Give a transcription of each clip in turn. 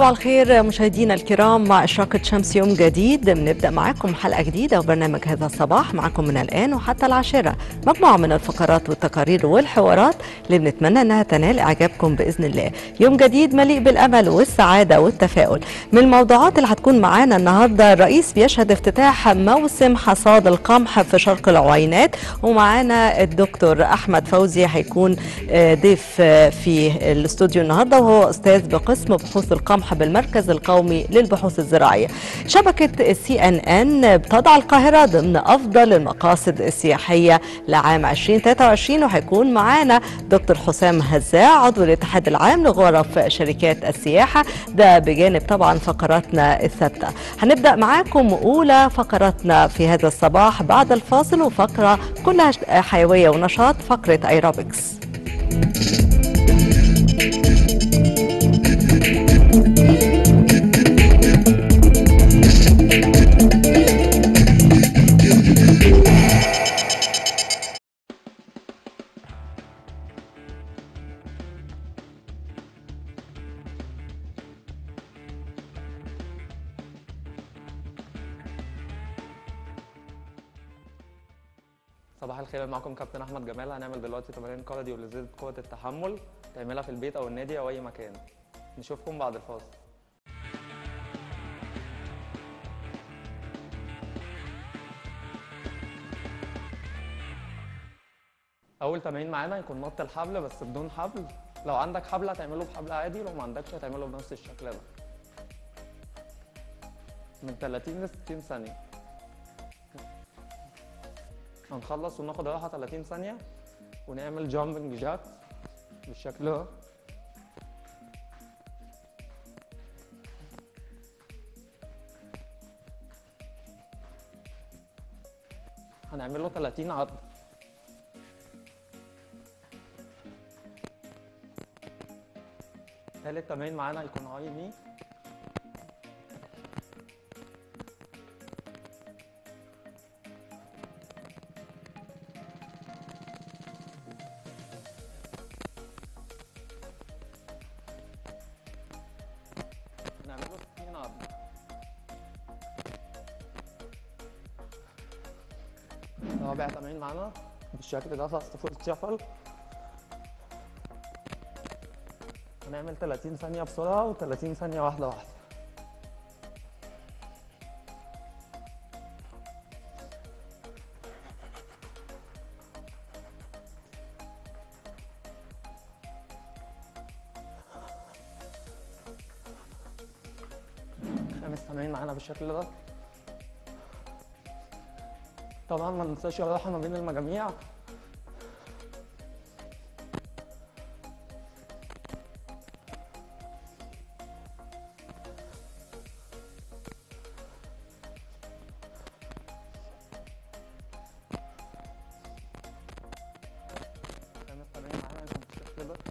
صباح الخير مشاهدينا الكرام مع إشراقة شمس يوم جديد بنبدأ معكم حلقة جديدة وبرنامج هذا الصباح معكم من الآن وحتى العاشرة مجموعة من الفقرات والتقارير والحوارات اللي بنتمنى أنها تنال إعجابكم بإذن الله يوم جديد مليء بالأمل والسعادة والتفاؤل من الموضوعات اللي هتكون معانا النهاردة الرئيس بيشهد افتتاح موسم حصاد القمح في شرق العوينات ومعانا الدكتور أحمد فوزي هيكون ضيف في الاستوديو النهاردة وهو أستاذ بقسم بحوث القمح بالمركز القومي للبحوث الزراعية شبكة السي ان ان بتضع القاهرة ضمن أفضل المقاصد السياحية لعام 2023 وهيكون معانا دكتور حسام هزاع عضو الاتحاد العام لغرف شركات السياحة ده بجانب طبعا فقراتنا الثابتة هنبدأ معاكم أولى فقراتنا في هذا الصباح بعد الفاصل وفقرة كلها حيوية ونشاط فقرة ايروبكس صباح الخير معكم كابتن احمد جمال هنعمل دلوقتي تمارين كارديو لزيادة قوة التحمل تعملها في البيت او النادي او اي مكان نشوفكم بعد الفاصل اول تمرين معانا يكون نط الحبل بس بدون حبل لو عندك حبل هتعمله بحبل عادي لو ما عندكش هتعمله بنفس الشكل ده من 30 ل 60 ثانيه هنخلص وناخد راحه 30 ثانيه ونعمل جامبنج جاك بالشكل ده هنعمله 30 عرض تالت تمرين معانا هيكون هاي ني نعمله 60 عرض رابع تمرين معانا بالشكل ده فاست فول شفل هنعمل 30 ثانية بسرعة و30 ثانية واحدة واحدة خامس تمرين معانا بالشكل ده طبعا ما ننساش الراحة ما بين المجاميع خامس تمرين معانا هيكون بالشكل ده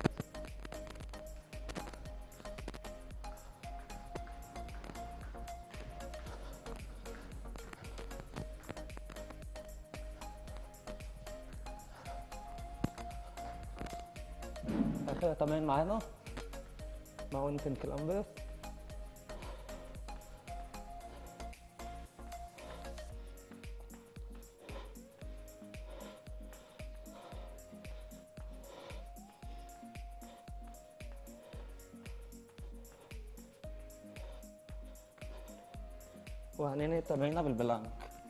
آخر تمرين معانا ماونتن كلامبرز وهننهي تمريننا بالبلانك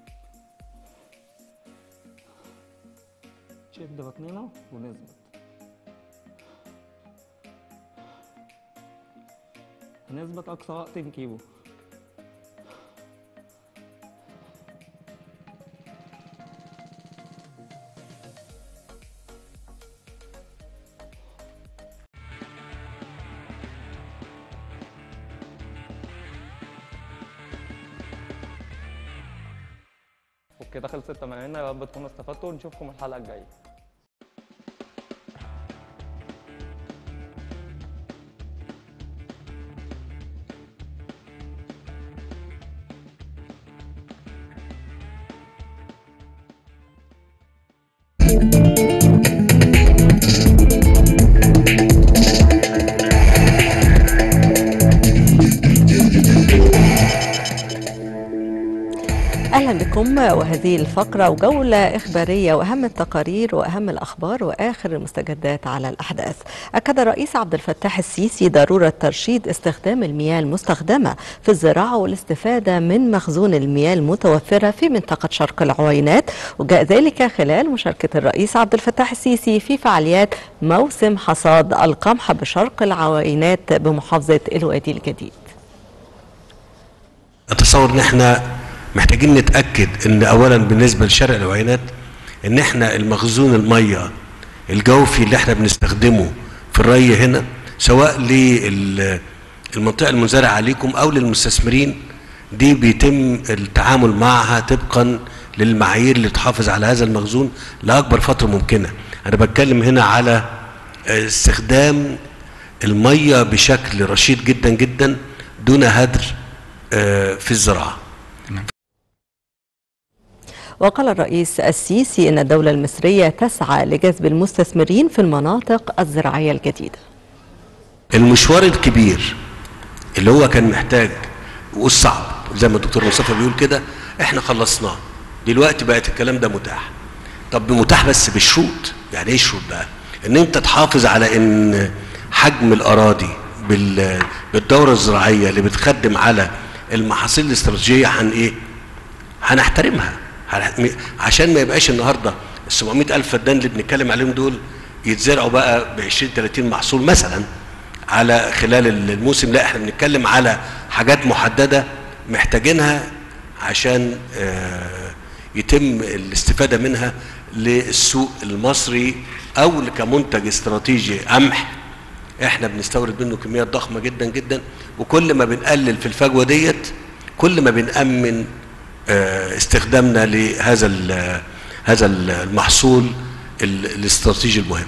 شد بطننا ونثبت هنثبت أقصى وقت نجيبه وبكده خلصت تماريننا يا رب تكونوا استفدتوا ونشوفكم الحلقة الجاية اهلا بكم وهذه الفقره وجوله اخباريه واهم التقارير واهم الاخبار واخر المستجدات على الاحداث. اكد الرئيس عبد الفتاح السيسي ضروره ترشيد استخدام المياه المستخدمه في الزراعه والاستفاده من مخزون المياه المتوفره في منطقه شرق العوينات وجاء ذلك خلال مشاركه الرئيس عبد الفتاح السيسي في فعاليات موسم حصاد القمح بشرق العوينات بمحافظه الوادي الجديد. اتصور ان احنا محتاجين نتاكد ان اولا بالنسبه لشرق العوينات ان احنا المخزون الميه الجوفي اللي احنا بنستخدمه في الري هنا سواء للمنطقه المنزرعه عليكم او للمستثمرين دي بيتم التعامل معها طبقا للمعايير اللي تحافظ على هذا المخزون لاكبر فتره ممكنه انا بتكلم هنا على استخدام الميه بشكل رشيد جدا جدا دون هدر في الزراعه وقال الرئيس السيسي ان الدوله المصريه تسعى لجذب المستثمرين في المناطق الزراعيه الجديده المشوار الكبير اللي هو كان محتاج والصعب زي ما الدكتور مصطفى بيقول كده احنا خلصناه دلوقتي بقت الكلام ده متاح طب متاح بس بشروط يعني ايه شروط بقى ان انت تحافظ على ان حجم الاراضي بالدوره الزراعيه اللي بتخدم على المحاصيل الاستراتيجيه هن ايه هنحترمها عشان ما يبقاش النهارده ال 700 الف فدان اللي بنتكلم عليهم دول يتزرعوا بقى ب 20 30 محصول مثلا على خلال الموسم لا احنا بنتكلم على حاجات محدده محتاجينها عشان يتم الاستفاده منها للسوق المصري او كمنتج استراتيجي قمح احنا بنستورد منه كميات ضخمه جدا جدا وكل ما بنقلل في الفجوه ديت كل ما بنامن استخدامنا لهذا هذا المحصول الاستراتيجي المهم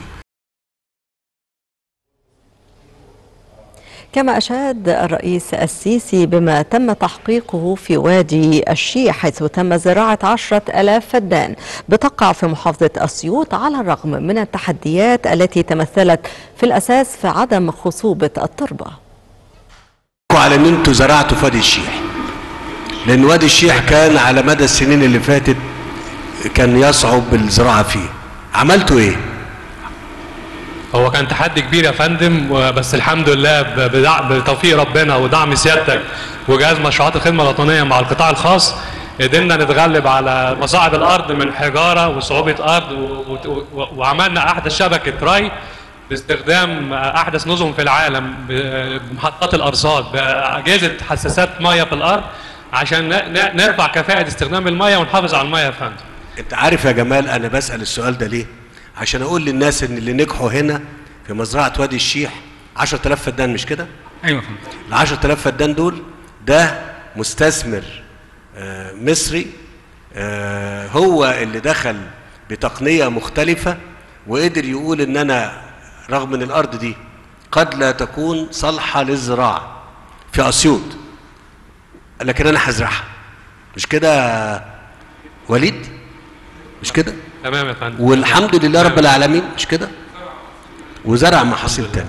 كما أشاد الرئيس السيسي بما تم تحقيقه في وادي الشيح حيث تم زراعة عشرة ألاف فدان بتقع في محافظة أسيوط على الرغم من التحديات التي تمثلت في الأساس في عدم خصوبة التربة على أن أنتوا زرعتوا في وادي الشيح لأن وادي الشيح كان على مدى السنين اللي فاتت كان يصعب الزراعة فيه عملتوا إيه؟ هو كان تحدي كبير يا فندم بس الحمد لله بتوفيق ربنا ودعم سيادتك وجهاز مشروعات الخدمه الوطنيه مع القطاع الخاص قدرنا نتغلب على مصاعب الارض من حجاره وصعوبه ارض وعملنا احدث شبكه ري باستخدام احدث نظم في العالم بمحطات الارصاد باجهزه حساسات ميه في الارض عشان نرفع كفاءه استخدام الميه ونحافظ على الميه يا فندم انت عارف يا جمال انا بسال السؤال ده ليه عشان اقول للناس ان اللي نجحوا هنا في مزرعه وادي الشيح 10000 فدان مش كده ايوه فندم ال 10000 فدان دول ده مستثمر آه مصري آه هو اللي دخل بتقنيه مختلفه وقدر يقول ان انا رغم ان الارض دي قد لا تكون صالحه للزراعه في اسيوط لكن انا هزرعها مش كده وليد مش كده تمام يا فندم والحمد لله رب العالمين مش كده وزرع محاصيل تانية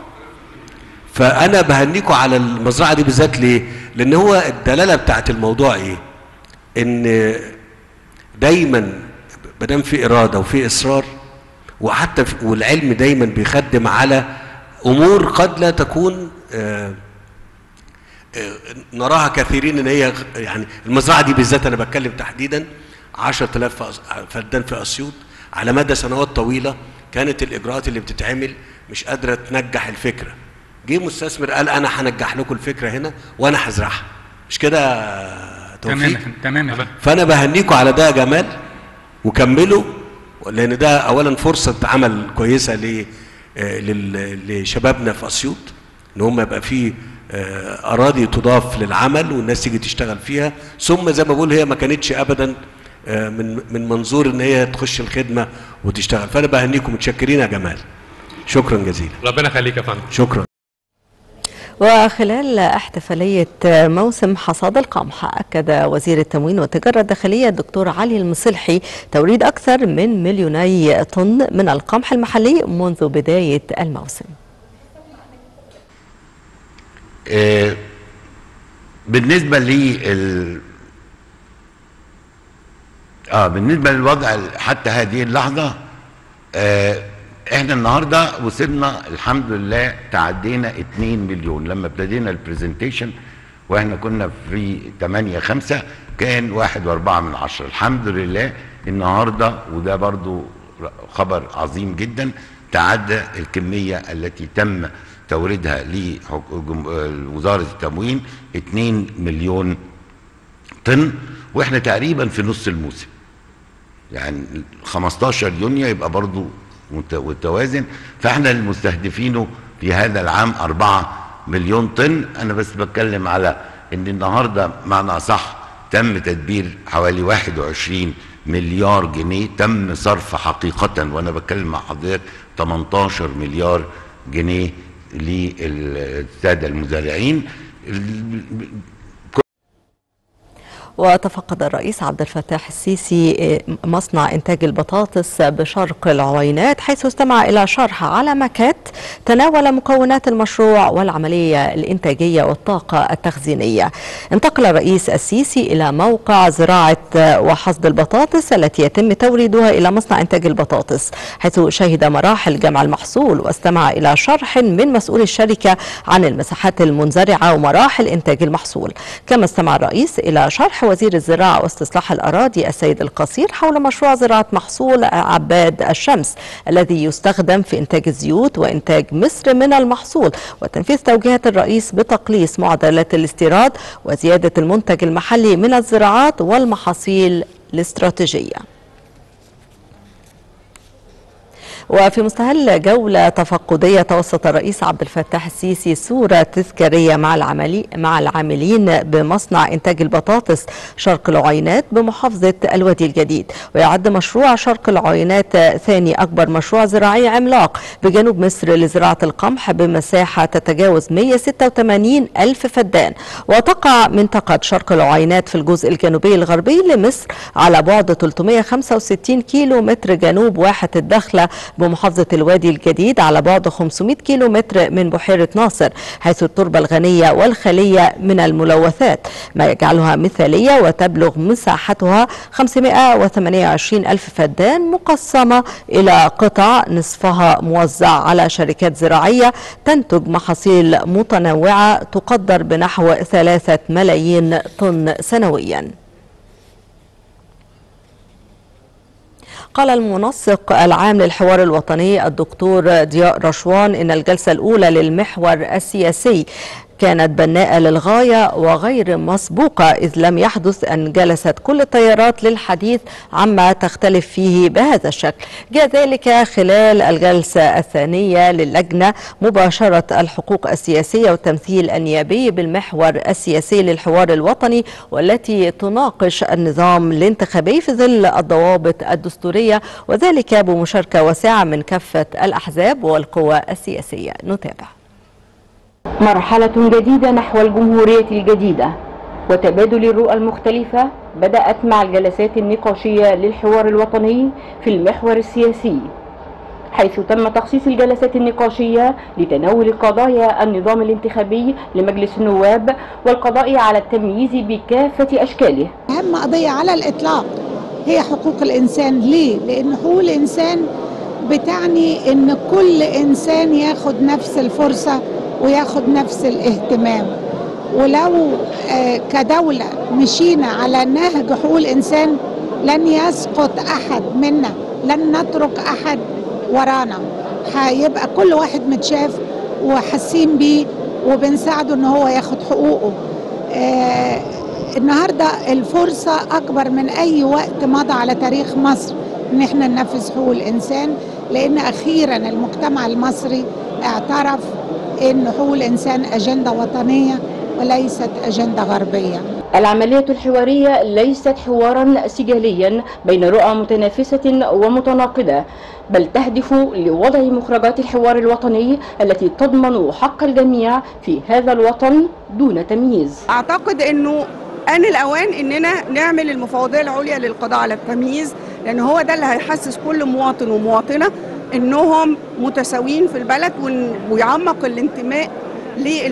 فانا بهنيكم على المزرعه دي بالذات ليه لان هو الدلاله بتاعت الموضوع ايه ان دايما ما دام في اراده وفي اصرار وحتى والعلم دايما بيخدم على امور قد لا تكون آآ آآ نراها كثيرين ان هي يعني المزرعه دي بالذات انا بتكلم تحديدا 10000 فدان في اسيوط على مدى سنوات طويله كانت الاجراءات اللي بتتعمل مش قادره تنجح الفكره جه مستثمر قال انا هنجح لكم الفكره هنا وانا هزرعها مش كده توفيق تمام تمام فانا بهنيكم على ده يا جمال وكملوا لان ده اولا فرصه عمل كويسه ل لشبابنا في اسيوط ان هم يبقى في اراضي تضاف للعمل والناس تيجي تشتغل فيها ثم زي ما بقول هي ما كانتش ابدا من من منظور ان هي تخش الخدمه وتشتغل فانا بهنيكم متشكرين يا جمال شكرا جزيلا ربنا يخليك يا فندم شكرا وخلال احتفالية موسم حصاد القمح أكد وزير التموين والتجارة الداخلية الدكتور علي المصلحي توريد أكثر من مليوني طن من القمح المحلي منذ بداية الموسم بالنسبة لل اه بالنسبه للوضع حتى هذه اللحظه آه احنا النهارده وصلنا الحمد لله تعدينا 2 مليون لما ابتدينا البرزنتيشن واحنا كنا في 8 5 كان 1 و4 من عشرة الحمد لله النهارده وده برضو خبر عظيم جدا تعدى الكميه التي تم توريدها لوزاره التموين 2 مليون طن واحنا تقريبا في نص الموسم يعني 15 يونيو يبقى برضو مت- متوازن فاحنا المستهدفينه في هذا العام 4 مليون طن انا بس بتكلم على ان النهارده معنى صح تم تدبير حوالي 21 مليار جنيه تم صرف حقيقة وانا بتكلم مع حضرتك 18 مليار جنيه للسادة المزارعين وتفقد الرئيس عبد الفتاح السيسي مصنع إنتاج البطاطس بشرق العوينات حيث استمع إلى شرح على مكات تناول مكونات المشروع والعملية الإنتاجية والطاقة التخزينية انتقل الرئيس السيسي إلى موقع زراعة وحصد البطاطس التي يتم توريدها إلى مصنع إنتاج البطاطس حيث شهد مراحل جمع المحصول واستمع إلى شرح من مسؤول الشركة عن المساحات المنزرعة ومراحل إنتاج المحصول كما استمع الرئيس إلى شرح وزير الزراعة واستصلاح الأراضي السيد القصير حول مشروع زراعة محصول عباد الشمس الذي يستخدم في إنتاج الزيوت وإنتاج مصر من المحصول وتنفيذ توجيهات الرئيس بتقليص معدلات الاستيراد وزيادة المنتج المحلي من الزراعات والمحاصيل الاستراتيجيه وفي مستهل جولة تفقدية توسط الرئيس عبد الفتاح السيسي صورة تذكارية مع العملي مع العاملين بمصنع إنتاج البطاطس شرق العينات بمحافظة الوادي الجديد ويعد مشروع شرق العينات ثاني أكبر مشروع زراعي عملاق بجنوب مصر لزراعة القمح بمساحة تتجاوز 186 ألف فدان وتقع منطقة شرق العينات في الجزء الجنوبي الغربي لمصر على بعد 365 كيلو متر جنوب واحة الدخلة بمحافظة الوادي الجديد على بعد 500 كيلو متر من بحيرة ناصر حيث التربة الغنية والخلية من الملوثات ما يجعلها مثالية وتبلغ مساحتها 528 ألف فدان مقسمة إلى قطع نصفها موزع على شركات زراعية تنتج محاصيل متنوعة تقدر بنحو 3 ملايين طن سنوياً قال المنسق العام للحوار الوطني الدكتور ضياء رشوان إن الجلسة الأولى للمحور السياسي كانت بناءة للغاية وغير مسبوقة إذ لم يحدث أن جلست كل التيارات للحديث عما تختلف فيه بهذا الشكل جاء ذلك خلال الجلسة الثانية للجنة مباشرة الحقوق السياسية والتمثيل النيابي بالمحور السياسي للحوار الوطني والتي تناقش النظام الانتخابي في ظل الضوابط الدستورية وذلك بمشاركة واسعة من كافة الأحزاب والقوى السياسية نتابع مرحلة جديدة نحو الجمهورية الجديدة وتبادل الرؤى المختلفة بدأت مع الجلسات النقاشية للحوار الوطني في المحور السياسي حيث تم تخصيص الجلسات النقاشية لتناول قضايا النظام الانتخابي لمجلس النواب والقضاء على التمييز بكافة أشكاله أهم قضية على الإطلاق هي حقوق الإنسان ليه؟ لأن حقوق الإنسان بتعني إن كل إنسان ياخد نفس الفرصة وياخد نفس الاهتمام ولو آه كدولة مشينا على نهج حقوق الإنسان لن يسقط أحد منا لن نترك أحد ورانا هيبقى كل واحد متشاف وحاسين بيه وبنساعده ان هو ياخد حقوقه آه النهارده الفرصه اكبر من اي وقت مضى على تاريخ مصر ان احنا ننفذ حقوق الانسان لان اخيرا المجتمع المصري اعترف ان حقوق الانسان اجنده وطنيه وليست اجنده غربيه العملية الحوارية ليست حوارا سجاليا بين رؤى متنافسة ومتناقضة بل تهدف لوضع مخرجات الحوار الوطني التي تضمن حق الجميع في هذا الوطن دون تمييز اعتقد انه ان الاوان اننا نعمل المفوضيه العليا للقضاء على التمييز لان هو ده اللي هيحسس كل مواطن ومواطنه انهم متساويين في البلد ويعمق الانتماء للبلد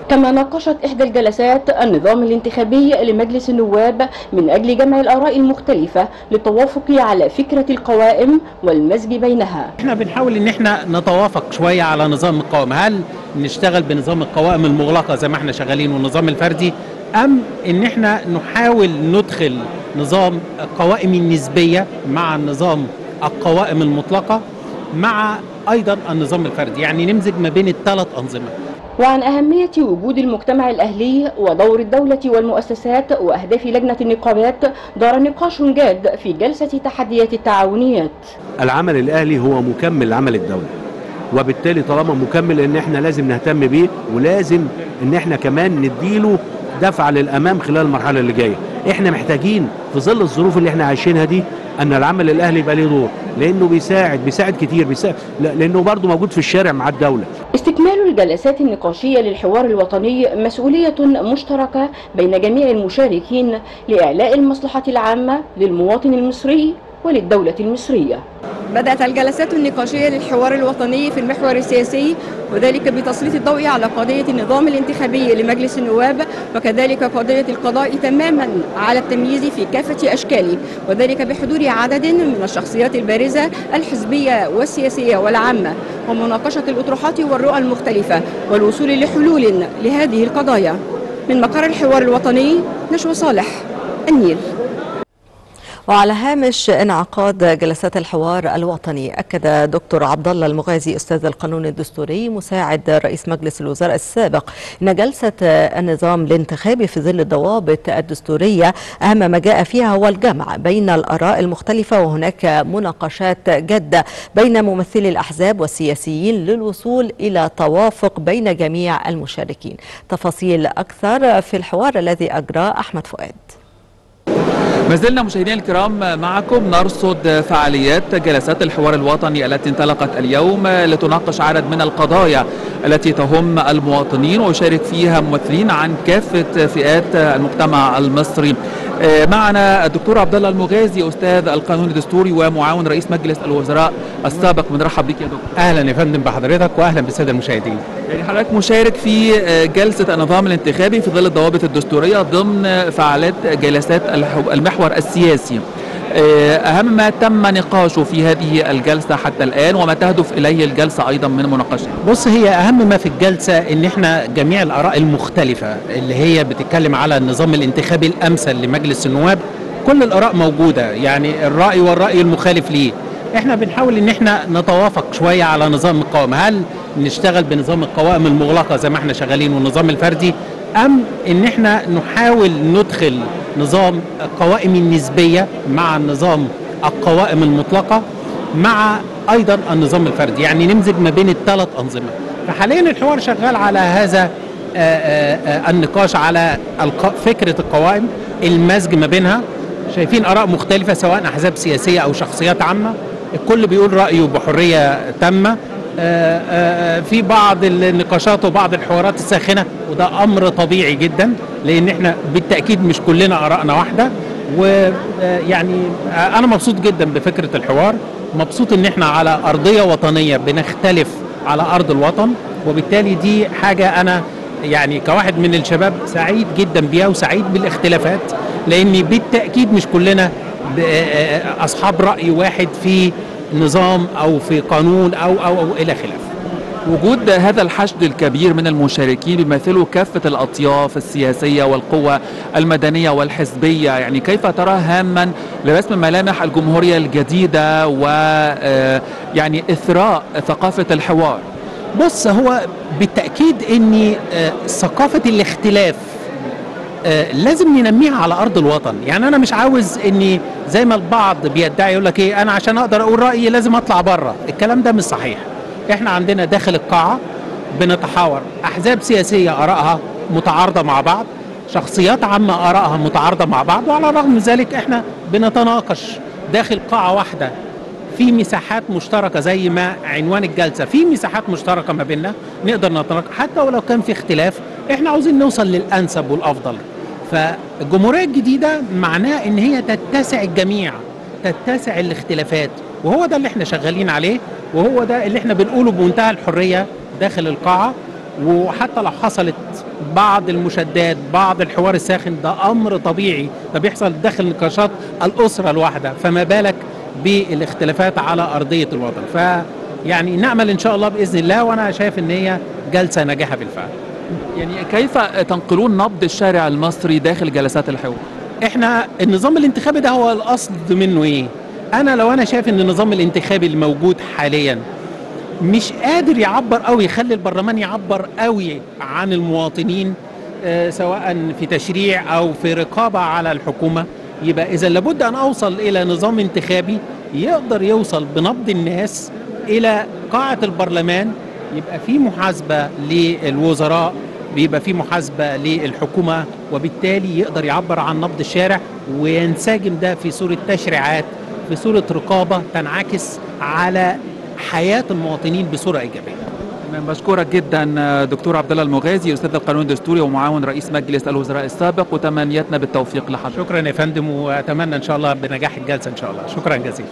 كما ناقشت إحدى الجلسات النظام الانتخابي لمجلس النواب من أجل جمع الآراء المختلفة للتوافق على فكرة القوائم والمزج بينها احنا بنحاول ان احنا نتوافق شويه على نظام القوائم هل نشتغل بنظام القوائم المغلقه زي ما احنا شغالين والنظام الفردي ام ان احنا نحاول ندخل نظام القوائم النسبيه مع نظام القوائم المطلقه مع ايضا النظام الفردي يعني نمزج ما بين الثلاث انظمه وعن أهمية وجود المجتمع الأهلي ودور الدولة والمؤسسات وأهداف لجنة النقابات دار نقاش جاد في جلسة تحديات التعاونيات العمل الاهلي هو مكمل لعمل الدوله وبالتالي طالما مكمل ان احنا لازم نهتم بيه ولازم ان احنا كمان نديله دفعه للامام خلال المرحله اللي جايه احنا محتاجين في ظل الظروف اللي احنا عايشينها دي ان العمل الاهلي يبقى ليه دور لانه بيساعد بيساعد كتير بيساعد لانه برضه موجود في الشارع مع الدوله استكمال الجلسات النقاشية للحوار الوطني مسؤولية مشتركة بين جميع المشاركين لإعلاء المصلحة العامة للمواطن المصري وللدولة المصرية بدأت الجلسات النقاشية للحوار الوطني في المحور السياسي وذلك بتسليط الضوء على قضية النظام الانتخابي لمجلس النواب وكذلك قضية القضاء تماما على التمييز في كافة أشكاله وذلك بحضور عدد من الشخصيات البارزة الحزبية والسياسية والعامة ومناقشة الأطروحات والرؤى المختلفة والوصول لحلول لهذه القضايا من مقر الحوار الوطني نشوى صالح النيل وعلى هامش انعقاد جلسات الحوار الوطني اكد دكتور عبد الله المغازي استاذ القانون الدستوري مساعد رئيس مجلس الوزراء السابق ان جلسه النظام الانتخابي في ظل الضوابط الدستوريه اهم ما جاء فيها هو الجمع بين الاراء المختلفه وهناك مناقشات جاده بين ممثلي الاحزاب والسياسيين للوصول الى توافق بين جميع المشاركين تفاصيل اكثر في الحوار الذي اجراه احمد فؤاد ما زلنا مشاهدينا الكرام معكم نرصد فعاليات جلسات الحوار الوطني التي انطلقت اليوم لتناقش عدد من القضايا التي تهم المواطنين ويشارك فيها ممثلين عن كافة فئات المجتمع المصري معنا الدكتور عبد الله المغازي استاذ القانون الدستوري ومعاون رئيس مجلس الوزراء السابق بنرحب بك يا دكتور اهلا يا فندم بحضرتك واهلا بالساده المشاهدين يعني حضرتك مشارك في جلسه النظام الانتخابي في ظل الضوابط الدستوريه ضمن فعاليات جلسات المحور السياسي أهم ما تم نقاشه في هذه الجلسة حتى الآن وما تهدف إليه الجلسة أيضا من مناقشة بص هي أهم ما في الجلسة إن إحنا جميع الآراء المختلفة اللي هي بتتكلم على النظام الانتخابي الأمثل لمجلس النواب كل الآراء موجودة يعني الرأي والرأي المخالف ليه احنا بنحاول ان احنا نتوافق شويه على نظام القوائم هل نشتغل بنظام القوائم المغلقه زي ما احنا شغالين والنظام الفردي ام ان احنا نحاول ندخل نظام القوائم النسبيه مع نظام القوائم المطلقه مع ايضا النظام الفردي يعني نمزج ما بين الثلاث انظمه فحاليا الحوار شغال على هذا آآ آآ النقاش على فكره القوائم المزج ما بينها شايفين اراء مختلفه سواء احزاب سياسيه او شخصيات عامه الكل بيقول رايه بحريه تامه آآ آآ في بعض النقاشات وبعض الحوارات الساخنه وده امر طبيعي جدا لان احنا بالتاكيد مش كلنا ارائنا واحده ويعني انا مبسوط جدا بفكره الحوار مبسوط ان احنا على ارضيه وطنيه بنختلف على ارض الوطن وبالتالي دي حاجه انا يعني كواحد من الشباب سعيد جدا بيها وسعيد بالاختلافات لان بالتاكيد مش كلنا اصحاب راي واحد في نظام او في قانون او او, أو الى خلافه وجود هذا الحشد الكبير من المشاركين بيمثلوا كافة الأطياف السياسية والقوى المدنية والحزبية يعني كيف ترى هاما لرسم ملامح الجمهورية الجديدة و يعني إثراء ثقافة الحوار بص هو بالتأكيد أن ثقافة الاختلاف لازم ننميها على ارض الوطن يعني انا مش عاوز اني زي ما البعض بيدعي يقول لك ايه انا عشان اقدر اقول رايي لازم اطلع بره الكلام ده مش صحيح احنا عندنا داخل القاعه بنتحاور احزاب سياسيه ارائها متعارضه مع بعض شخصيات عامه ارائها متعارضه مع بعض وعلى الرغم من ذلك احنا بنتناقش داخل قاعه واحده في مساحات مشتركه زي ما عنوان الجلسه في مساحات مشتركه ما بيننا نقدر نتناقش حتى ولو كان في اختلاف احنا عاوزين نوصل للانسب والافضل فالجمهوريه الجديده معناه ان هي تتسع الجميع تتسع الاختلافات وهو ده اللي احنا شغالين عليه وهو ده اللي احنا بنقوله بمنتهى الحريه داخل القاعه وحتى لو حصلت بعض المشادات بعض الحوار الساخن ده امر طبيعي ده بيحصل داخل نقاشات الاسره الواحده فما بالك بالاختلافات على ارضيه الوطن فيعني نامل ان شاء الله باذن الله وانا شايف ان هي جلسه ناجحه بالفعل يعني كيف تنقلون نبض الشارع المصري داخل جلسات الحوار احنا النظام الانتخابي ده هو الاصل منه ايه انا لو انا شايف ان النظام الانتخابي الموجود حاليا مش قادر يعبر قوي يخلي البرلمان يعبر قوي عن المواطنين آه، سواء في تشريع او في رقابه على الحكومه يبقى اذا لابد ان اوصل الى نظام انتخابي يقدر يوصل بنبض الناس الى قاعه البرلمان يبقى في محاسبه للوزراء بيبقى في محاسبه للحكومه وبالتالي يقدر يعبر عن نبض الشارع وينسجم ده في صوره تشريعات في صوره رقابه تنعكس على حياه المواطنين بصوره ايجابيه. تمام بشكرك جدا دكتور عبد الله المغازي استاذ القانون الدستوري ومعاون رئيس مجلس الوزراء السابق وتمنياتنا بالتوفيق لحضرتك. شكرا يا فندم واتمنى ان شاء الله بنجاح الجلسه ان شاء الله شكرا جزيلا.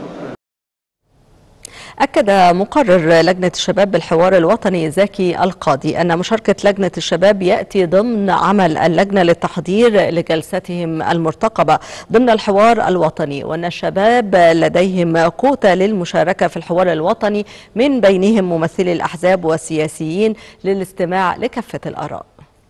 أكد مقرر لجنة الشباب بالحوار الوطني زكي القاضي أن مشاركة لجنة الشباب يأتي ضمن عمل اللجنة للتحضير لجلستهم المرتقبة ضمن الحوار الوطني وأن الشباب لديهم قوة للمشاركة في الحوار الوطني من بينهم ممثلي الأحزاب والسياسيين للاستماع لكافة الآراء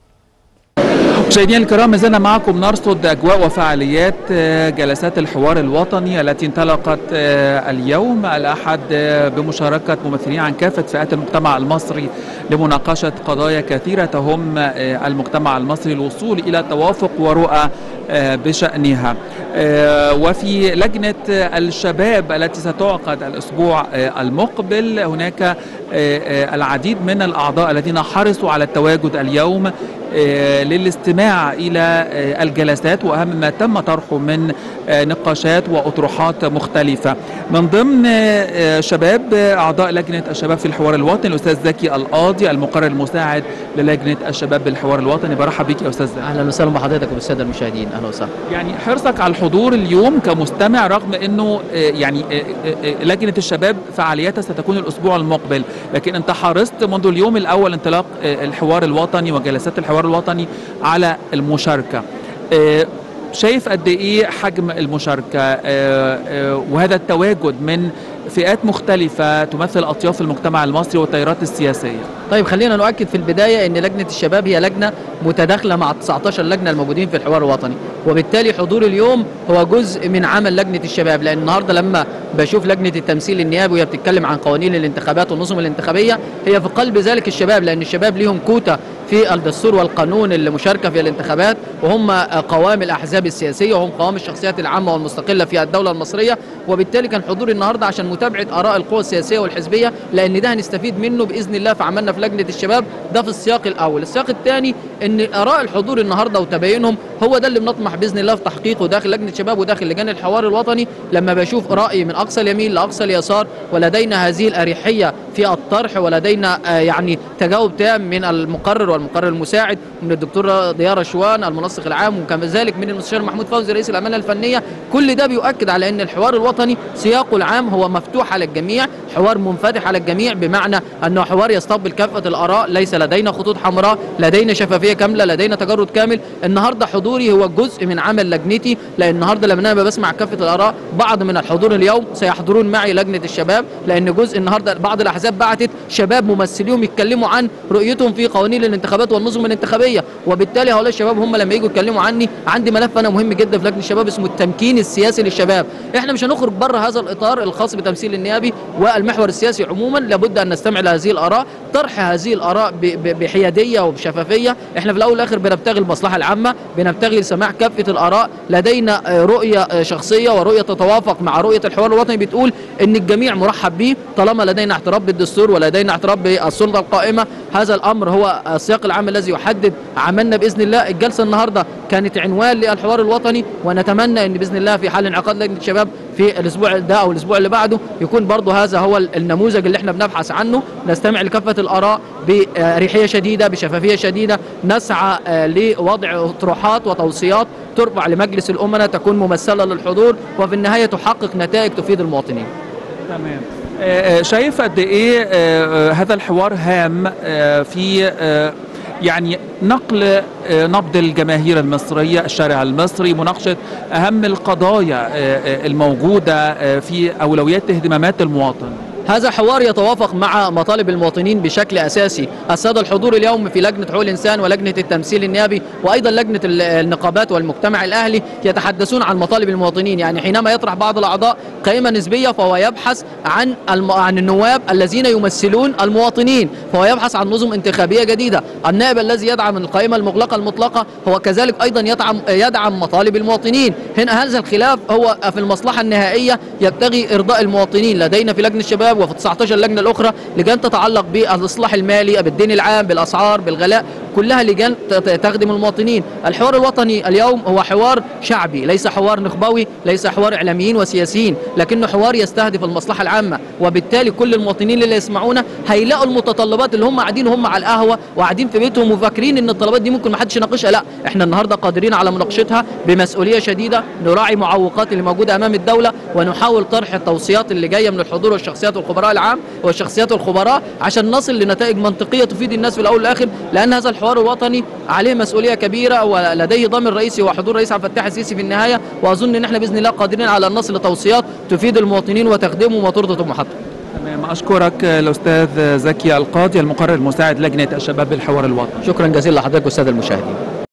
مشاهدينا الكرام ما زلنا معكم نرصد اجواء وفعاليات آه، جلسات الحوار الوطني التي انطلقت آه، اليوم الاحد آه، بمشاركه ممثلين عن كافه فئات المجتمع المصري لمناقشه قضايا كثيره تهم آه، المجتمع المصري الوصول الى توافق ورؤى آه، بشانها آه، وفي لجنه آه، الشباب التي ستعقد الاسبوع آه، المقبل هناك آه، آه، العديد من الاعضاء الذين حرصوا على التواجد اليوم آه، للاستماع الى آه، الجلسات واهم ما تم طرحه من آه، نقاشات واطروحات مختلفه من ضمن آه، شباب آه، اعضاء لجنه الشباب في الحوار الوطني الاستاذ زكي القاضي المقرر المساعد للجنه الشباب بالحوار الوطني برحب بك يا استاذ زكي اهلا وسهلا بحضرتك وبالساده المشاهدين اهلا وسهلا يعني حرصك على الحضور اليوم كمستمع رغم انه آه، يعني آه، آه، آه، لجنه الشباب فعالياتها ستكون الاسبوع المقبل لكن انت حرصت منذ اليوم الاول انطلاق آه، الحوار الوطني وجلسات الحوار الوطني على المشاركه آه، شايف قد ايه حجم المشاركه آه، آه، وهذا التواجد من فئات مختلفه تمثل اطياف المجتمع المصري والتيارات السياسيه طيب خلينا نؤكد في البدايه ان لجنه الشباب هي لجنه متداخله مع 19 لجنه الموجودين في الحوار الوطني وبالتالي حضور اليوم هو جزء من عمل لجنه الشباب لان النهارده لما بشوف لجنه التمثيل النيابي وهي بتتكلم عن قوانين الانتخابات والنظم الانتخابيه هي في قلب ذلك الشباب لان الشباب ليهم كوتا في الدستور والقانون المشاركه في الانتخابات وهم قوام الاحزاب السياسيه وهم قوام الشخصيات العامه والمستقله في الدوله المصريه وبالتالي كان حضوري النهارده عشان متابعه اراء القوى السياسيه والحزبيه لان ده هنستفيد منه باذن الله في عملنا في لجنه الشباب ده في السياق الاول السياق الثاني ان اراء الحضور النهارده وتباينهم هو ده اللي بنطمح باذن الله في تحقيقه داخل لجنه الشباب وداخل لجان الحوار الوطني لما بشوف راي من اقصى اليمين لاقصى اليسار ولدينا هذه الاريحيه في الطرح ولدينا آه، يعني تجاوب تام من المقرر والمقرر المساعد من الدكتور ضياء رشوان المنسق العام وكذلك من المستشار محمود فوزي رئيس الامانه الفنيه كل ده بيؤكد على ان الحوار الوطني سياقه العام هو مفتوح على الجميع حوار منفتح على الجميع بمعنى انه حوار يستقبل كافه الاراء ليس لدينا خطوط حمراء لدينا شفافيه كامله لدينا تجرد كامل النهارده حضوري هو جزء من عمل لجنتي لان النهارده لما انا بسمع كافه الاراء بعض من الحضور اليوم سيحضرون معي لجنه الشباب لان جزء النهارده بعض الاحزاب بعتت شباب ممثليهم يتكلموا عن رؤيتهم في قوانين الانتخابات والنظم الانتخابيه وبالتالي هؤلاء الشباب هم لما يجوا يتكلموا عني عندي ملف انا مهم جدا في لجنه الشباب اسمه التمكين السياسي للشباب احنا مش هنخرج بره هذا الاطار الخاص بتمثيل النيابي والمحور السياسي عموما لابد ان نستمع لهذه الاراء طرح هذه الاراء ب- ب- بحياديه وبشفافيه احنا في الاول والاخر بنبتغي المصلحه العامه بنبتغي سماع كافه الاراء لدينا آه، رؤيه آه، شخصيه ورؤيه تتوافق مع رؤيه الحوار الوطني بتقول ان الجميع مرحب به طالما لدينا اعتراف بالدستور ولدينا اعتراف بالسلطه القائمه هذا الامر هو السياق العام الذي يحدد عملنا باذن الله الجلسه النهارده كانت عنوان للحوار الوطني ونتمنى ان باذن الله في حال انعقاد لجنه الشباب في الاسبوع ده او الاسبوع اللي بعده يكون برضه هذا هو النموذج اللي احنا بنبحث عنه نستمع لكافه الاراء باريحيه شديده بشفافيه شديده نسعى آه، لوضع اطروحات وتوصيات ترفع لمجلس الامناء تكون ممثله للحضور وفي النهايه تحقق نتائج تفيد المواطنين تمام آه، آه، شايف قد ايه آه، آه، هذا الحوار هام آه، في آه، يعني نقل آه، نبض الجماهير المصرية الشارع المصري مناقشة أهم القضايا آه، آه، الموجودة آه، في أولويات اهتمامات المواطن هذا حوار يتوافق مع مطالب المواطنين بشكل اساسي، الساده الحضور اليوم في لجنه حقوق الانسان ولجنه التمثيل النيابي وايضا لجنه ال- النقابات والمجتمع الاهلي يتحدثون عن مطالب المواطنين، يعني حينما يطرح بعض الاعضاء قائمه نسبيه فهو يبحث عن الم... عن النواب الذين يمثلون المواطنين، فهو يبحث عن نظم انتخابيه جديده، النائب الذي يدعم القائمه المغلقه المطلقه هو كذلك ايضا يدعم يدعم مطالب المواطنين، هنا هذا الخلاف هو في المصلحه النهائيه يبتغي ارضاء المواطنين، لدينا في لجنه الشباب وفي 19 لجنه الاخرى لجان تتعلق بالاصلاح المالي بالدين العام بالاسعار بالغلاء كلها لجان ت- ت- تخدم المواطنين الحوار الوطني اليوم هو حوار شعبي ليس حوار نخبوي ليس حوار اعلاميين وسياسيين لكنه حوار يستهدف المصلحه العامه وبالتالي كل المواطنين اللي يسمعونا هيلاقوا المتطلبات اللي هم قاعدين هم على القهوه وقاعدين في بيتهم وفاكرين ان الطلبات دي ممكن ما حدش يناقشها لا احنا النهارده قادرين على مناقشتها بمسؤوليه شديده نراعي معوقات اللي موجوده امام الدوله ونحاول طرح التوصيات اللي جايه من الحضور والشخصيات والخبراء العام والشخصيات الخبراء عشان نصل لنتائج منطقيه تفيد الناس في الاول والاخر لان هذا الحوار الوطني عليه مسؤوليه كبيره ولديه ضامن رئيسي وحضور رئيس عبد الفتاح السيسي في النهايه واظن ان احنا باذن الله قادرين على ان نصل لتوصيات تفيد المواطنين وتخدمهم وترضي طموحاتهم تمام أشكرك الأستاذ زكي القاضي المقرر المساعد لجنة الشباب بالحوار الوطني شكرا جزيلا لحضرتك والساده المشاهدين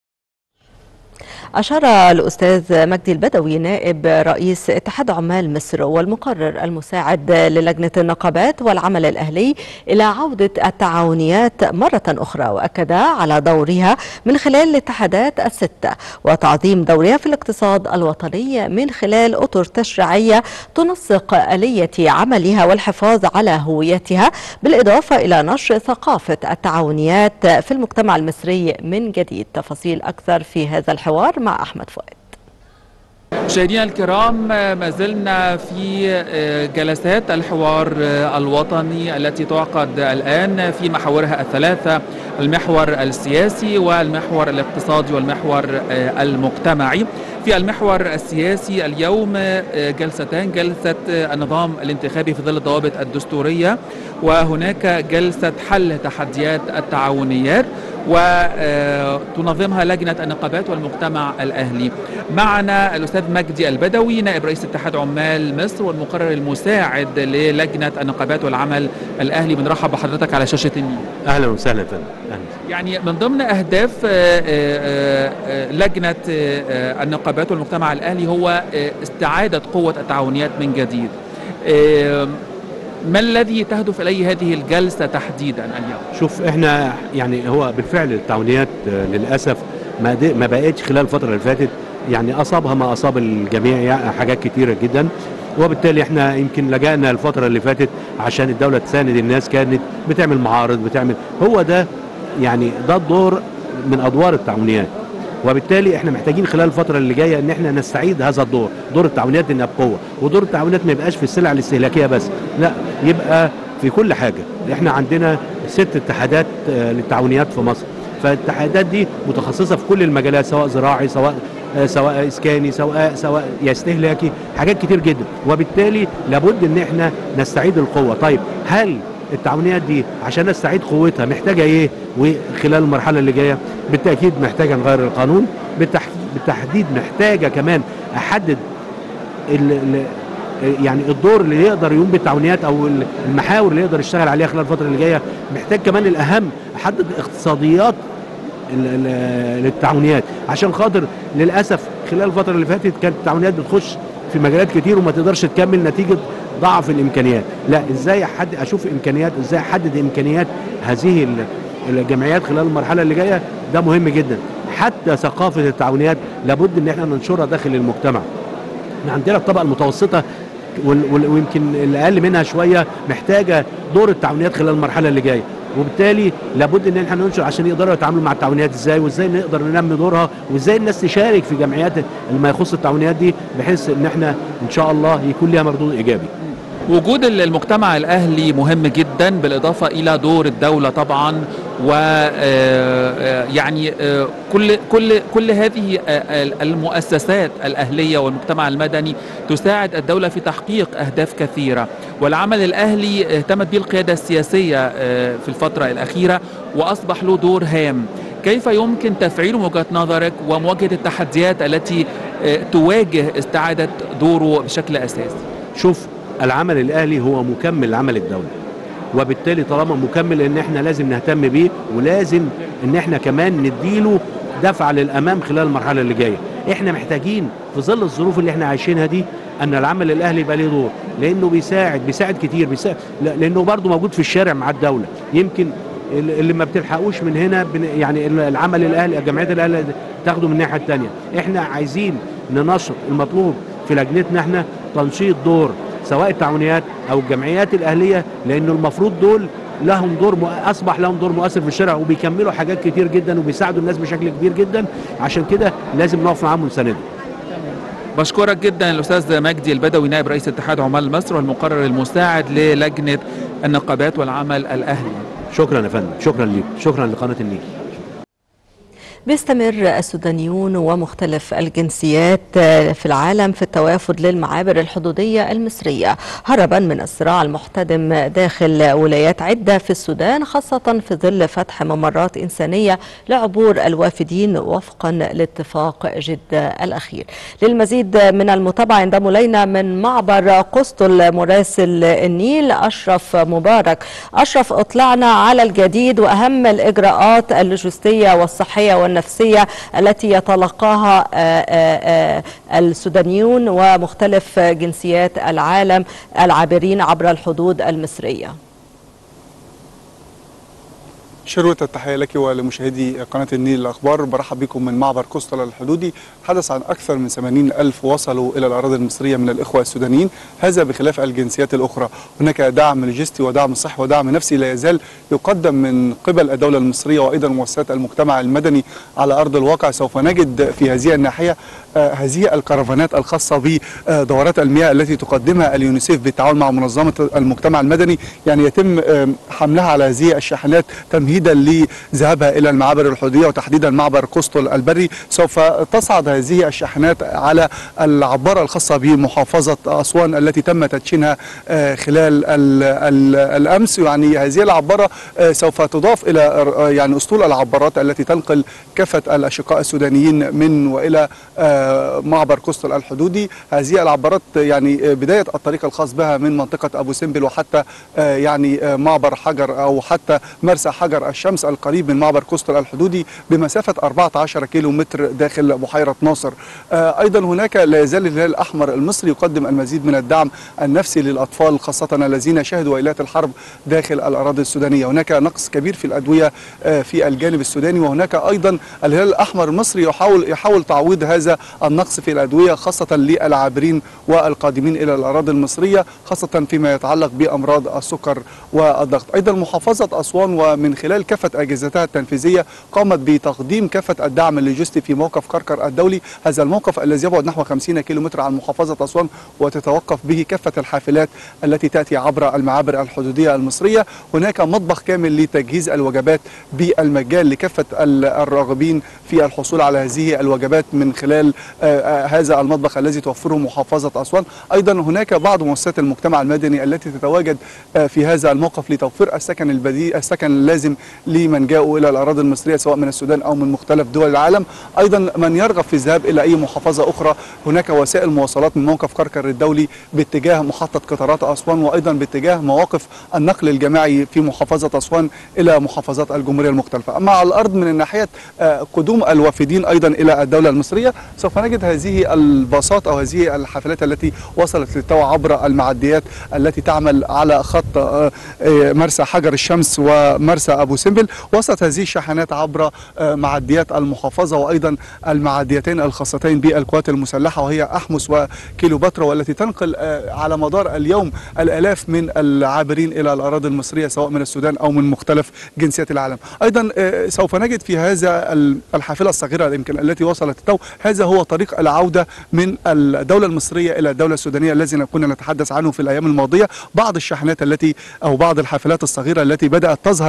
أشار الأستاذ مجدي البدوي نائب رئيس اتحاد عمال مصر والمقرر المساعد للجنة النقابات والعمل الأهلي إلى عودة التعاونيات مرة أخرى وأكد على دورها من خلال الاتحادات الستة وتعظيم دورها في الاقتصاد الوطني من خلال أطر تشريعية تنسق آلية عملها والحفاظ على هويتها بالإضافة إلى نشر ثقافة التعاونيات في المجتمع المصري من جديد تفاصيل أكثر في هذا الحوار مع أحمد فؤاد مشاهدينا الكرام ما زلنا في جلسات الحوار الوطني التي تعقد الآن في محاورها الثلاثة المحور السياسي والمحور الاقتصادي والمحور المجتمعي في المحور السياسي اليوم جلستان جلسة النظام الانتخابي في ظل الضوابط الدستورية وهناك جلسة حل تحديات التعاونيات وتنظمها لجنة النقابات والمجتمع الأهلي معنا الأستاذ مجدي البدوي نائب رئيس اتحاد عمال مصر والمقرر المساعد للجنة النقابات والعمل الأهلي بنرحب بحضرتك على شاشة النيل اهلا وسهلا فندم أهلاً. يعني من ضمن أهداف آه، آه، آه، لجنة آه، النقابات والمجتمع الأهلي هو آه، استعادة قوة التعاونيات من جديد آه، ما الذي تهدف إليه هذه الجلسة تحديدا اليوم؟ شوف احنا يعني هو بالفعل التعاونيات آه، للاسف ما دي ما بقتش خلال الفتره اللي فاتت يعني اصابها ما اصاب الجميع يعني حاجات كتيره جدا وبالتالي احنا يمكن لجأنا الفتره اللي فاتت عشان الدوله تساند الناس كانت بتعمل معارض بتعمل هو ده يعني ده الدور من ادوار التعاونيات وبالتالي احنا محتاجين خلال الفتره اللي جايه ان احنا نستعيد هذا الدور دور التعاونيات انها بقوه ودور التعاونيات ما يبقاش في السلع الاستهلاكيه بس لا يبقى في كل حاجه احنا عندنا ست اتحادات آه، للتعاونيات في مصر فالاتحادات دي متخصصه في كل المجالات سواء زراعي سواء آه، سواء اسكاني سواء سواء استهلاكي حاجات كتير جدا وبالتالي لابد ان احنا نستعيد القوه طيب هل التعاونيات دي عشان نستعيد قوتها محتاجه ايه وخلال المرحله اللي جايه بالتاكيد محتاجه نغير القانون بالتح- بالتحديد محتاجه كمان احدد ال ال يعني الدور اللي يقدر يقوم بالتعاونيات او ال- المحاور اللي يقدر يشتغل عليها خلال الفتره اللي جايه محتاج كمان الاهم احدد اقتصاديات ال- ال- للتعاونيات عشان خاطر للاسف خلال الفتره اللي فاتت كانت التعاونيات بتخش في مجالات كتير وما تقدرش تكمل نتيجه ضعف الامكانيات لا ازاي احد اشوف امكانيات ازاي احدد امكانيات هذه ال- الجمعيات خلال المرحله اللي جايه ده مهم جدا حتى ثقافه التعاونيات لابد ان احنا ننشرها داخل المجتمع احنا عندنا الطبقه المتوسطه وال- وال- ويمكن اللي اقل منها شويه محتاجه دور التعاونيات خلال المرحله اللي جايه وبالتالي لابد ان احنا ننشر عشان يقدروا يتعاملوا مع التعاونيات ازاي وازاي نقدر ننمي دورها وازاي الناس تشارك في جمعيات ما يخص التعاونيات دي بحيث ان احنا ان شاء الله يكون لها مردود ايجابي وجود المجتمع الأهلي مهم جدا بالإضافة إلى دور الدولة طبعا و آه، يعني آه، كل كل كل هذه آه، المؤسسات الاهليه والمجتمع المدني تساعد الدوله في تحقيق اهداف كثيره والعمل الاهلي اهتمت به القياده السياسيه آه، في الفتره الاخيره واصبح له دور هام كيف يمكن تفعيله من وجهه نظرك ومواجهه التحديات التي آه، تواجه استعاده دوره بشكل اساسي شوف العمل الاهلي هو مكمل لعمل الدوله وبالتالي طالما مكمل ان احنا لازم نهتم بيه ولازم ان احنا كمان نديله دفعه للامام خلال المرحله اللي جايه احنا محتاجين في ظل الظروف اللي احنا عايشينها دي ان العمل الاهلي يبقى ليه دور لانه بيساعد بيساعد كتير بيساعد لا- لانه برضه موجود في الشارع مع الدوله يمكن ال- اللي ما بتلحقوش من هنا بن- يعني ال- العمل الاهلي جمعيه الاهلي تاخده من الناحيه الثانيه احنا عايزين ننشط المطلوب في لجنتنا احنا تنشيط دور سواء التعاونيات او الجمعيات الاهليه لانه المفروض دول لهم دور مؤ- اصبح لهم دور مؤثر في الشارع وبيكملوا حاجات كتير جدا وبيساعدوا الناس بشكل كبير جدا عشان كده لازم نقف معاهم ونساندهم بشكرك جدا الاستاذ مجدي البدوي نائب رئيس اتحاد عمال مصر والمقرر المساعد للجنه النقابات والعمل الاهلي شكرا يا فندم شكرا ليك شكرا لقناه النيل بيستمر السودانيون ومختلف الجنسيات في العالم في التوافد للمعابر الحدودية المصرية هربا من الصراع المحتدم داخل ولايات عدة في السودان خاصة في ظل فتح ممرات إنسانية لعبور الوافدين وفقا لاتفاق جدة الأخير للمزيد من المتابعة ينضم إلينا من معبر قسطل مراسل النيل أشرف مبارك أشرف أطلعنا على الجديد وأهم الإجراءات اللوجستية والصحية والنفسية التي يتلقاها آه، آه، آه، السودانيون ومختلف جنسيات العالم العابرين عبر الحدود المصرية شروة التحية لك ولمشاهدي قناة النيل الأخبار برحب بكم من معبر كوستال الحدودي حدث عن أكثر من 80 ألف وصلوا إلى الأراضي المصرية من الإخوة السودانيين هذا بخلاف الجنسيات الأخرى هناك دعم لوجستي ودعم صحي ودعم نفسي لا يزال يقدم من قبل الدولة المصرية وأيضا مؤسسات المجتمع المدني على أرض الواقع سوف نجد في هذه الناحية آه، هذه الكرفانات الخاصة بدورات المياه التي تقدمها اليونيسيف بالتعاون مع منظمة المجتمع المدني يعني يتم آه، حملها على هذه الشاحنات تمهيدا لذهابها إلى المعابر الحدودية وتحديدا معبر قسطل البري سوف تصعد هذه الشاحنات على العبارة الخاصة بمحافظة أسوان التي تم تدشينها آه، خلال ال ال الأمس يعني هذه العبارة آه، سوف تضاف إلى آه، يعني أسطول العبارات التي تنقل كافة الأشقاء السودانيين من وإلى آه، معبر قسطل الحدودي هذه العبارات يعني آه، بداية الطريق الخاص بها من منطقة أبو سمبل وحتى آه، يعني آه، معبر حجر أو حتى مرسى حجر الشمس القريب من معبر قسطل الحدودي بمسافة 14 كيلو متر داخل بحيرة ناصر آه، أيضا هناك لا يزال الهلال الأحمر المصري يقدم المزيد من الدعم النفسي للأطفال خاصة الذين شهدوا ويلات الحرب داخل الأراضي السودانية هناك نقص كبير في الأدوية آه، في الجانب السوداني وهناك أيضا الهلال الأحمر المصري يحاول يحاول تعويض هذا النقص في الأدوية خاصة للعابرين والقادمين إلى الأراضي المصرية خاصة فيما يتعلق بأمراض السكر والضغط أيضا محافظة أسوان ومن خلال كافة أجهزتها التنفيذية قامت بتقديم كافة الدعم اللوجستي في موقف كركر الدولي هذا الموقف الذي يبعد نحو 50 كيلومتر عن محافظة أسوان وتتوقف به كافة الحافلات التي تأتي عبر المعابر الحدودية المصرية هناك مطبخ كامل لتجهيز الوجبات بالمجان لكافة ال- الراغبين في الحصول على هذه الوجبات من خلال آه، آه، هذا المطبخ الذي توفره محافظة أسوان أيضا هناك بعض مؤسسات المجتمع المدني التي تتواجد آه، في هذا الموقف لتوفير السكن البديل السكن اللازم لمن جاءوا إلى الأراضي المصرية سواء من السودان أو من مختلف دول العالم أيضا من يرغب في الذهاب إلى أي محافظة أخرى هناك وسائل مواصلات من موقف كركر الدولي باتجاه محطة قطارات أسوان وأيضا باتجاه مواقف النقل الجماعي في محافظة أسوان إلى محافظات الجمهورية المختلفة أما على الأرض من ناحية آه، قدوم الوافدين أيضا إلى الدولة المصرية سوف نجد هذه الباصات أو هذه الحافلات التي وصلت للتو عبر المعديات التي تعمل على خط آه، آه، مرسى حجر الشمس ومرسى أبو سمبل وصلت هذه الشاحنات عبر آه، معديات المحافظة وأيضا المعديتين الخاصتين بالقوات المسلحة وهي أحمس وكيلوباترا والتي تنقل آه، على مدار اليوم الآلاف من العابرين إلى الأراضي المصرية سواء من السودان أو من مختلف جنسيات العالم أيضا آه، سوف نجد في هذا ال- الحافلة الصغيرة يمكن التي وصلت التو هذا هو طريق العودة من الدولة المصرية إلى الدولة السودانية الذي كنا نتحدث عنه في الأيام الماضية بعض الشاحنات التي أو بعض الحافلات الصغيرة التي بدأت تظهر آه،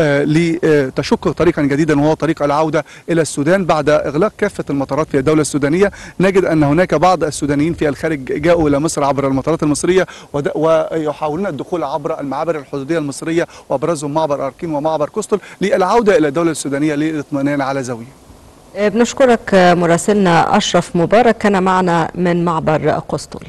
آه، لتشق طريقا جديدا وهو طريق العودة إلى السودان بعد إغلاق كافة المطارات في الدولة السودانية نجد أن هناك بعض السودانيين في الخارج جاءوا إلى مصر عبر المطارات المصرية ود- ويحاولون الدخول عبر المعابر الحدودية المصرية وأبرزهم معبر أركين ومعبر كوستل للعودة إلى الدولة السودانية للاطمئنان على زاوية بنشكرك مراسلنا أشرف مبارك كان معنا من معبر قسطل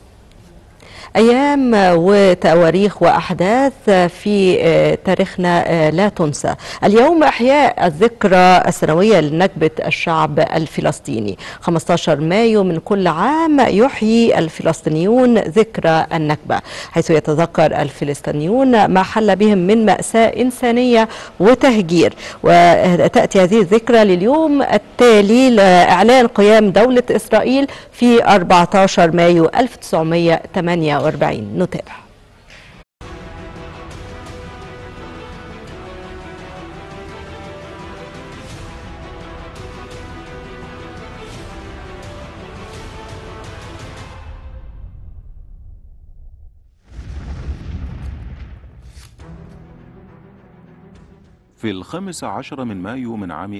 أيام وتواريخ وأحداث في تاريخنا لا تنسى اليوم إحياء الذكرى السنوية لنكبة الشعب الفلسطيني 15 مايو من كل عام يحيي الفلسطينيون ذكرى النكبة حيث يتذكر الفلسطينيون ما حل بهم من مأساة إنسانية وتهجير وتأتي هذه الذكرى لليوم التالي لإعلان قيام دولة إسرائيل في 14 مايو 1948 نتابع في الخامس عشر من مايو من عام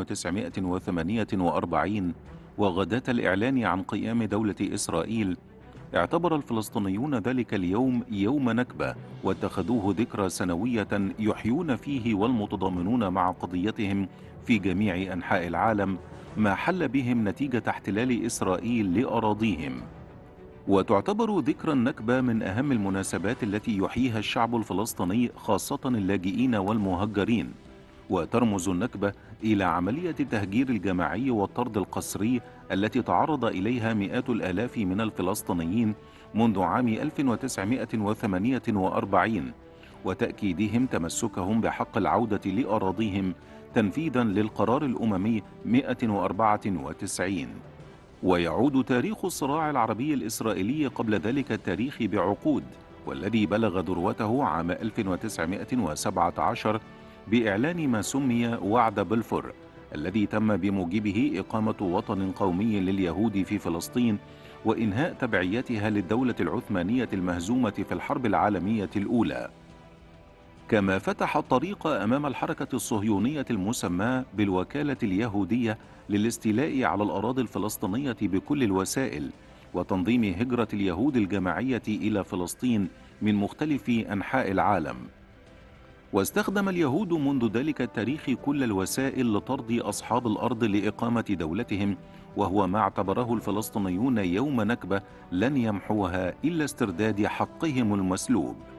1948 وغداة الإعلان عن قيام دولة إسرائيل اعتبر الفلسطينيون ذلك اليوم يوم نكبة واتخذوه ذكرى سنوية يحيون فيه والمتضامنون مع قضيتهم في جميع أنحاء العالم ما حل بهم نتيجة احتلال إسرائيل لأراضيهم وتعتبر ذكرى النكبة من أهم المناسبات التي يحييها الشعب الفلسطيني خاصة اللاجئين والمهجرين وترمز النكبة إلى عملية التهجير الجماعي والطرد القسري التي تعرض إليها مئات الآلاف من الفلسطينيين منذ عام 1948 وتأكيدهم تمسكهم بحق العودة لأراضيهم تنفيذا للقرار الأممي 194 ويعود تاريخ الصراع العربي الإسرائيلي قبل ذلك التاريخ بعقود والذي بلغ ذروته عام 1917 بإعلان ما سمي وعد بلفور الذي تم بموجبه إقامة وطن قومي لليهود في فلسطين وإنهاء تبعيتها للدولة العثمانية المهزومة في الحرب العالمية الأولى كما فتح الطريق أمام الحركة الصهيونية المسماة بالوكالة اليهودية للاستيلاء على الأراضي الفلسطينية بكل الوسائل وتنظيم هجرة اليهود الجماعية إلى فلسطين من مختلف أنحاء العالم واستخدم اليهود منذ ذلك التاريخ كل الوسائل لطرد أصحاب الأرض لإقامة دولتهم وهو ما اعتبره الفلسطينيون يوم نكبة لن يمحوها إلا استرداد حقهم المسلوب